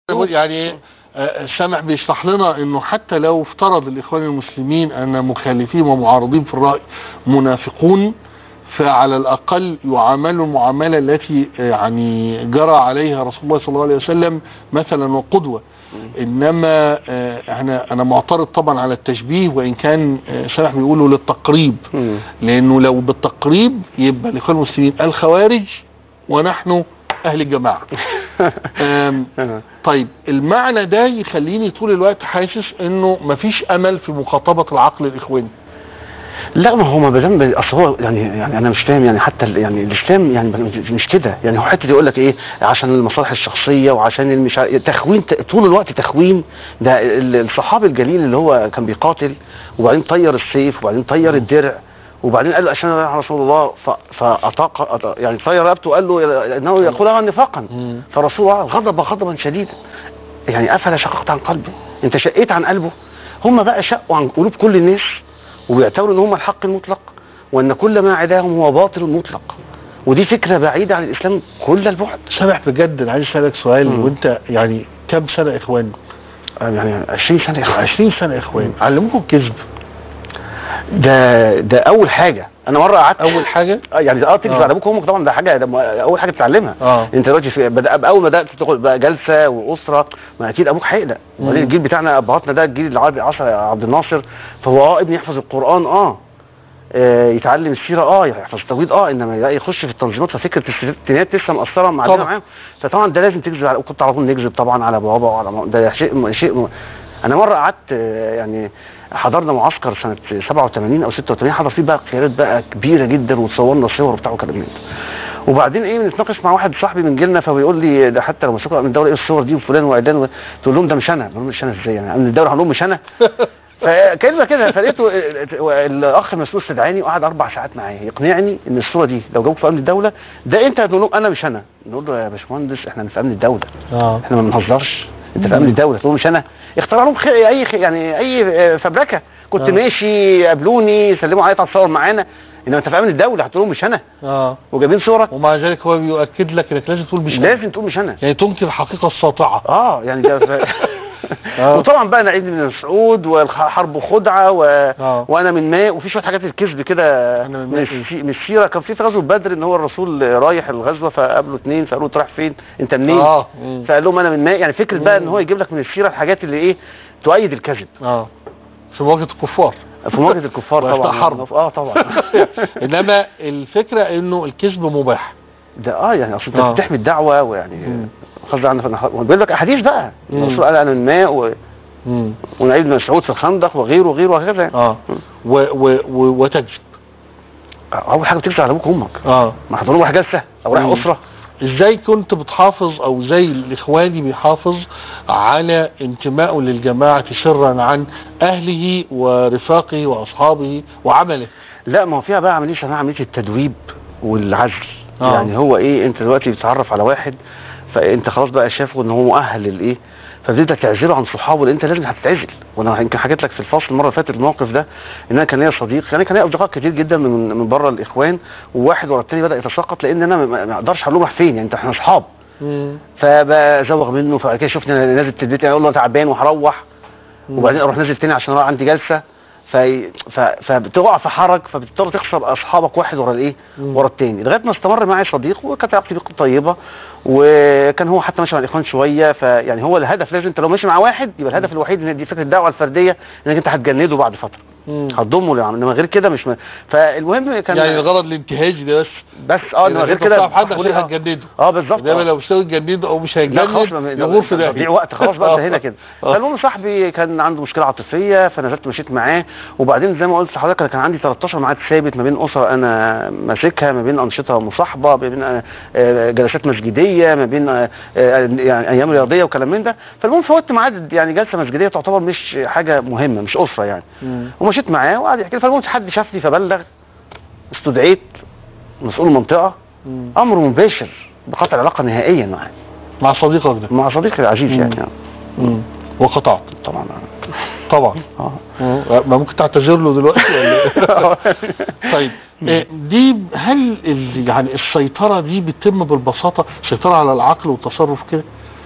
يعني آه، سامح بيشرح لنا انه حتى لو افترض الاخوان المسلمين ان مخالفين ومعارضين في الراي منافقون فعلى الاقل يعاملوا المعامله التي آه، يعني جرى عليها رسول الله صلى الله عليه وسلم مثلا وقدوه انما آه، انا انا معترض طبعا على التشبيه وان كان آه، سامح بيقولوا للتقريب مم. لانه لو بالتقريب يبقى الاخوان المسلمين الخوارج ونحن اهل الجماعه آم، آه. طيب المعنى ده يخليني طول الوقت حاسس انه مفيش امل في مخاطبه العقل الاخواني لا ما هو ما دام اصل هو يعني يعني انا مش فاهم يعني حتى ال- يعني الاسلام يعني مش- مش كده يعني هو حته يقول لك ايه عشان المصالح الشخصيه وعشان المش عارف- تخوين ت- طول الوقت تخوين ده ال- الصحابي الجليل اللي هو كان بيقاتل وبعدين طير السيف وبعدين طير الدرع وبعدين قال له عشان يا رسول الله ف- فاطاق أط- يعني طير رقبته وقال له انه يقولها نفاقا فرسول الله غضب غضبا شديدا يعني افلا شققت عن قلبه انت شقيت عن قلبه هم بقى شقوا عن قلوب كل الناس وبيعتبروا ان هم الحق المطلق وان كل ما عداهم هو باطل مطلق ودي فكره بعيده عن الاسلام كل البعد سامح بجد انا عايز اسالك سؤال مم. وانت يعني كم سنه اخوان يعني 20 سنه يا أخي. 20 سنه اخوان علموكم الكذب ده ده اول حاجه انا مره قعدت اول حاجه آه، يعني اه تكذب آه. على ابوك وامك طبعا ده حاجه ده م- اول حاجه تتعلمها اه انت دلوقتي في بدا اول ما بدات تاخد بقى جلسه واسره ما اكيد ابوك هيقلق مم. وبعدين الجيل بتاعنا ابهاتنا ده الجيل العربي عصر عبد الناصر فهو اه ابني يحفظ القران اه آه، يتعلم السيره اه يحفظ التوحيد اه انما لا يخش في التنظيمات ففكره الستينات لسه مأثره مع طبعا. معاهم فطبعا ده لازم تكذب على كنت على طول نكذب طبعا على بابا وعلى ماما. ده شيء شيء م... انا مره قعدت آه، يعني حضرنا معسكر سنه 87 او 86 حضر فيه بقى قيادات بقى كبيره جدا وتصورنا صور وبتاع وكلام من ده وبعدين ايه بنتناقش مع واحد صاحبي من جيلنا فبيقول لي ده حتى لو مسكوا من الدوله ايه الصور دي وفلان وعلان و- تقول لهم ده مش انا بقول لهم مش انا ازاي يعني من الدوله هقول لهم مش انا فكلمه كده فلقيته الاخ المسؤول استدعاني وقعد اربع ساعات معايا يقنعني ان الصوره دي لو جابوك في امن الدوله ده انت هتقول لهم انا مش انا نقول له يا باشمهندس احنا في امن الدوله اه احنا ما بنهزرش انت في امن الدوله تقول مش انا اخترع لهم خي... اي خي... يعني اي آه، فبركه كنت آه. ماشي قابلوني سلموا عليا تتصور معانا انما انت في امن الدوله هتقول لهم مش انا اه وجايبين صورك ومع ذلك هو بيؤكد لك انك لازم تقول مش أنا. لازم تقول مش انا يعني تنكر الحقيقه الساطعه اه يعني ده ف... آه. وطبعا بقى انا ابن من مسعود والحرب خدعه و... اه وانا من ماء وفي شويه حاجات الكذب كده أنا من من, ماء السي... من السيره كان في في غزوه بدر ان هو الرسول رايح الغزوه فقابله اثنين فقالوا انت رايح فين انت منين اه مم. فقال لهم انا من ماء يعني فكره بقى ان مم. هو يجيب لك من السيره الحاجات اللي ايه تؤيد الكذب اه في مواجهه الكفار في مواجهه الكفار وإفتاء طبعا حرب. اه طبعا انما الفكره انه الكذب مباح ده اه يعني اصل انت آه. بتحمي الدعوه ويعني مم. خذ عنه فأنا- بيقول لك احاديث بقى مم. الرسول قال انا من ماء و... مم. ونعيد بن مسعود في الخندق وغيره وغيره وهكذا يعني. اه و و و وتكذب اول حاجه بتكذب على ابوك وامك اه ما حضروا راح جلسه او راح مم. اسره ازاي كنت بتحافظ او زي الاخواني بيحافظ على انتمائه للجماعه سرا عن اهله ورفاقه واصحابه وعمله لا ما هو فيها بقى عمليه اسمها عمليه التدويب والعزل آه. يعني هو ايه انت دلوقتي بتتعرف على واحد فانت خلاص بقى شافه ان هو مؤهل للايه فبتبدا تعزله عن صحابه لان انت لازم هتتعزل وانا يمكن حكيت لك في الفصل المره اللي فاتت الموقف ده ان انا كان ليا صديق يعني كان ليا اصدقاء كتير جدا من من بره الاخوان وواحد ورا التاني بدا يتساقط لان انا ما- ما اقدرش اقول له راح فين يعني انت احنا اصحاب فبزوغ منه فبعد كده شفني انا نازل البيت اقول له أنا تعبان وهروح وبعدين اروح نازل تاني عشان اروح عندي جلسه في ف... فبتقع في حرج فبتضطر تخسر اصحابك واحد ورا الايه مم. ورا التاني لغايه ما استمر معي صديق وكانت علاقتي بيه طيبه وكان هو حتى ماشي مع الاخوان شويه فيعني هو الهدف لازم انت لو ماشي مع واحد يبقى الهدف الوحيد ان دي فكره الدعوه الفرديه انك انت هتجنده بعد فتره مم. هتضمه يعني انما غير كده مش م... فالمهم كان يعني الغرض الانتهاجي ده بس بس اه انما إنك غير أنت كده تصاحب حد صاحبوني، عشان آه. هتجنده اه بالظبط انما آه. لو مش تجنده او مش لا خلاص ما- هيجند يغور في تضييع داهيه وقت خلاص بقى انتهينا كده آه. فالمهم صاحبي كان عنده مشكله عاطفيه فنزلت مشيت معاه وبعدين زي ما قلت لحضرتك انا كان عندي 13 ميعاد ثابت ما بين اسر انا ماسكها ما بين انشطه مصاحبه ما بين آه، آه، جلسات مسجديه ما بين آه، آه، يعني ايام رياضيه وكلام من ده فالمهم فوتت ميعاد يعني جلسه مسجديه تعتبر مش حاجه مهمه مش اسره يعني مم. ومشيت معاه وقعد يحكي لي فالمهم حد شافني فبلغ استدعيت مسؤول المنطقه مم. امر مباشر بقطع العلاقه نهائيا معاه مع صديقك ده مع صديقي العزيز مم. يعني مم. وقطعت طبعا طبعا اه مم. ما ممكن تعتذر له دلوقتي ولا إيه؟ طيب إيه، دي هل ال- يعني السيطرة دي بتتم بالبساطة سيطرة على العقل والتصرف كده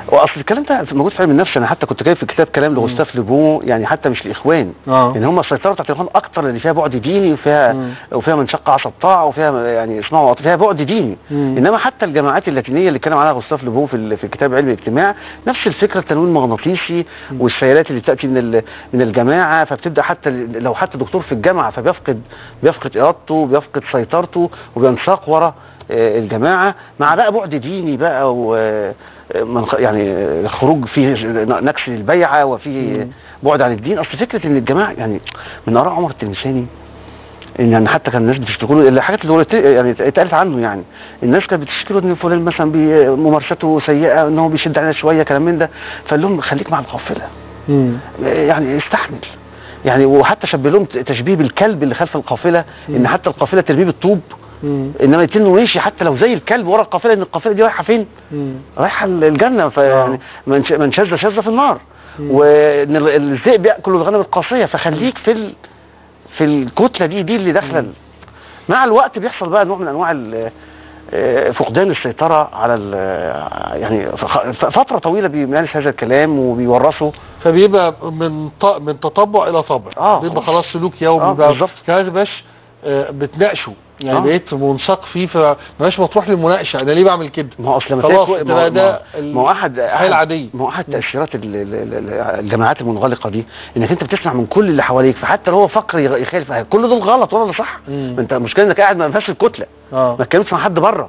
واصل الكلام ده موجود في علم النفس انا حتى كنت جايب في كتاب كلام لغوستاف ليبو يعني حتى مش الاخوان اه ان هم السيطره بتاعت الاخوان اكتر لان فيها بعد ديني وفيها مم. وفيها منشقه عصا الطاعه وفيها يعني اسمعوا فيها بعد ديني مم. انما حتى الجماعات اللاتينيه اللي اتكلم عنها غوستاف ليبو في ال- في كتاب علم الاجتماع نفس الفكره التنويم المغناطيسي والسيالات اللي بتاتي من ال- من الجماعه فبتبدا حتى ال- لو حتى دكتور في الجامعه فبيفقد بيفقد ارادته بيفقد سيطرته وبينساق ورا آه، الجماعه مع بقى بعد ديني بقى و آه، من خ- يعني آه، خروج فيه نكس للبيعه وفيه مم. بعد عن الدين اصل فكره ان الجماعه يعني من اراء عمر التلمساني ان يعني حتى كان الناس بتشتكي له الحاجات اللي هو ات- يعني اتقالت عنه يعني الناس كانت بتشتكي له ان فلان مثلا بي- ممارسته سيئه ان هو بيشد علينا شويه كلام من ده فقال لهم خليك مع القافله مم. يعني استحمل يعني وحتى شبه لهم تشبيه بالكلب اللي خلف القافله ان مم. حتى القافله ترميه بالطوب مم. انما يتنه ويمشي حتى لو زي الكلب ورا القافله ان القافله دي رايحه فين؟ مم. رايحه الجنه فيعني من ش- من شذ شذ في النار مم. وان ال- الذئب ياكل الغنم القاسيه فخليك في ال... في الكتله دي دي اللي داخله ال- مع الوقت بيحصل بقى نوع من انواع ال- آه، فقدان السيطره على ال- يعني ف- فتره طويله بيمارس هذا الكلام وبيورثه فبيبقى من ط... من تطبع الى طبع آه، بيبقى خلاص. خلاص سلوك يومي آه، بقى بالظبط. كده باش آه، بتناقشه يعني آه. بقيت منساق فيه فمبقاش مطروح للمناقشه انا ليه بعمل كده ما هو اصل لما خلاص تلاقي- ده ما هو- بقى ده ما هو- ما هو احد الحياه احد العاديه ما هو احد تاثيرات ال- ال- ال- الجماعات المنغلقه دي انك انت بتسمع من كل اللي حواليك فحتى لو هو فكر يغ- يخالف كل دول غلط ولا ده صح مم. ما انت المشكله انك قاعد ما فيهاش الكتله اه ما اتكلمتش مع حد بره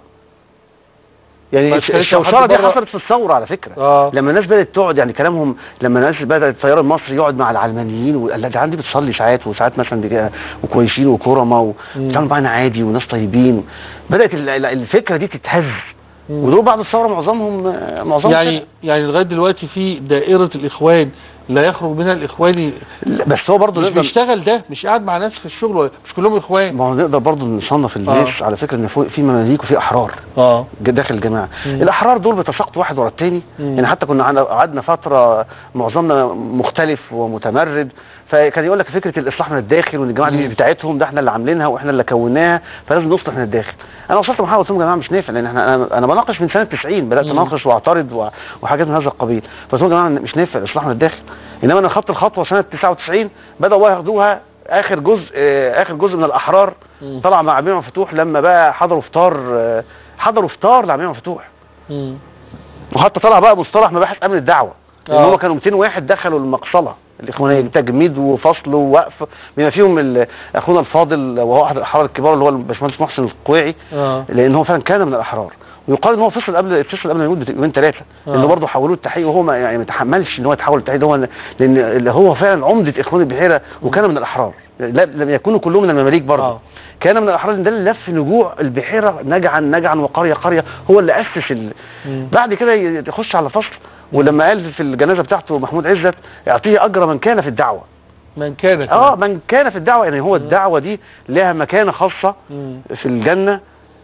يعني ما اتكلمتش مع حد الشوشره دي بره. حصلت في الثوره على فكره اه لما الناس بدات تقعد يعني كلامهم لما الناس بدات التيار المصري يقعد مع العلمانيين وقال لا ده عندي بتصلي ساعات وساعات مثلا بيجي- وكويسين وكرمه مم. وبيتعاملوا معانا عادي وناس طيبين بدات ال- ال- الفكره دي تتهز مم. ودول بعد الثوره معظمهم معظمهم يعني يعني لغايه دلوقتي في دائره الاخوان لا يخرج منها الاخواني كده. بس هو برضه مش نقدر بيشتغل ده مش قاعد مع ناس في الشغل ولا- مش كلهم اخوان ما هو نقدر برضه نصنف الناس على فكره ان فوق- في مماليك وفي احرار اه داخل الجماعه مم. الاحرار دول بيتساقطوا واحد ورا التاني مم. يعني حتى كنا عن- قعدنا فتره معظمنا مختلف ومتمرد فكان يقول لك فكره الاصلاح من الداخل وان الجماعه دي مم. مش بتاعتهم ده احنا اللي عاملينها واحنا اللي كوناها فلازم نصلح من الداخل انا وصلت لمرحله قلت لهم يا جماعه مش نافع لان احنا انا, أنا بناقش من سنه 90 بدات مم. اناقش واعترض و- وحاجات من هذا القبيل فقلت لهم يا جماعه مش نافع الاصلاح من الداخل انما انا خدت الخطوه سنه 99 بداوا بقى ياخدوها اخر جزء آه، اخر جزء من الاحرار مم. طلع مع عبد مفتوح لما بقى حضروا فطار آه، حضروا فطار لعبد مفتوح مم. وحتى طلع بقى مصطلح مباحث امن الدعوه لان آه. هم كانوا 200 واحد دخلوا المقصله الاخوانيه تجميد وفصل ووقف بما فيهم ال- اخونا الفاضل وهو احد الاحرار الكبار اللي هو الباشمهندس محسن القويعي اه لان هو فعلا كان من الاحرار ويقال ان هو فصل قبل فصل قبل ما يموت بيومين ثلاثه آه. لانه برضه حولوه التحقيق وهو ما يعني ما تحملش ان هو يتحول التحقيق ده هو لان اللي هو فعلا عمده اخوان البحيره وكان من الاحرار لا لم يكونوا كلهم من المماليك برضه آه. كان من الاحرار لأن ده اللي لف نجوع البحيره نجعا نجعا وقريه قريه هو اللي اسس ال... مم. بعد كده يخش على فصل ولما قال في الجنازه بتاعته محمود عزت يعطيه اجر من كان في الدعوه من كانت اه من كان في الدعوه يعني هو الدعوه دي لها مكانه خاصه مم. في الجنه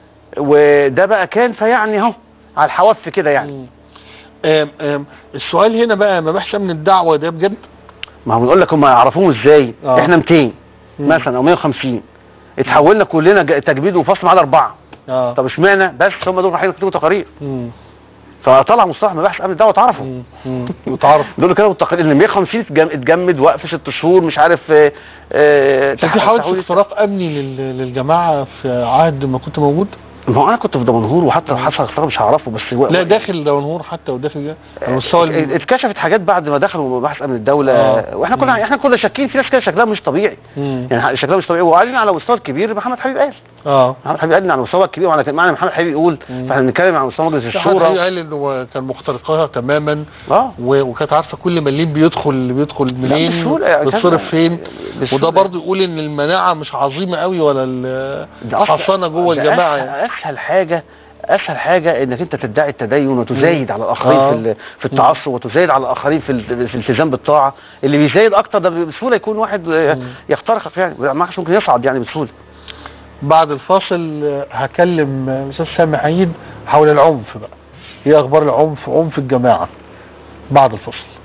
وده بقى كان فيعني اهو على الحواف كده يعني مم. آم آم السؤال هنا بقى مباحث امن الدعوه ده بجد ما هو بنقول لك هم يعرفوه ازاي آه. احنا 200 مم. مثلا او 150 اتحولنا كلنا ج- تجميد وفصل ما عدا اربعه اه طب اشمعنى بس هم دول رايحين يكتبوا تقارير مم. فطلع مصطلح مباحث امن الدعوه اتعرفوا مم. مم. وتعرف دول كانوا التقارير ان 150 اتجم- اتجمد وقف ست شهور مش عارف آه، آه، كان في تح- حوادث تحويل- اختراق امني لل- للجماعه في عهد ما كنت موجود ما هو انا كنت في دمنهور وحتى لو حصل اختراق مش هعرفه بس هو لا داخل دونهور حتى وداخل ده على مستوى ات- ال- اتكشفت حاجات بعد ما دخلوا مباحث امن الدوله آه. واحنا كنا مم. احنا كنا شاكين في ناس كده شكلها مش طبيعي مم. يعني شكلها مش طبيعي وقاعدين على مستوى الكبير محمد حبيب قال اه محمد حبيب قال إن على مستوى الكبير وانا كان معنا محمد حبيب يقول مم. فاحنا بنتكلم على مستوى مجلس الشورى الشورى قال انه كان مخترقها تماما اه و- وكانت عارفه كل مليم بيدخل اللي بيدخل منين بسهولة يعني بيتصرف كذا- فين بسهولة. وده برضه يقول ان المناعه مش عظيمه قوي ولا ال- ده أصل- الحصانه جوه ده الجماعه أسهل, يعني اسهل حاجه اسهل حاجه انك انت تدعي التدين وتزايد على الاخرين آه. في ال- في التعصب وتزايد على الاخرين في ال- في الالتزام بالطاعه اللي بيزايد اكتر ده بسهوله يكون واحد آه، مم. يخترقك يعني ما حدش ممكن يصعد يعني بسهوله بعد الفاصل آه، هكلم آه، استاذ سامي عيد حول العنف بقى ايه اخبار العنف عنف الجماعه بعد الفاصل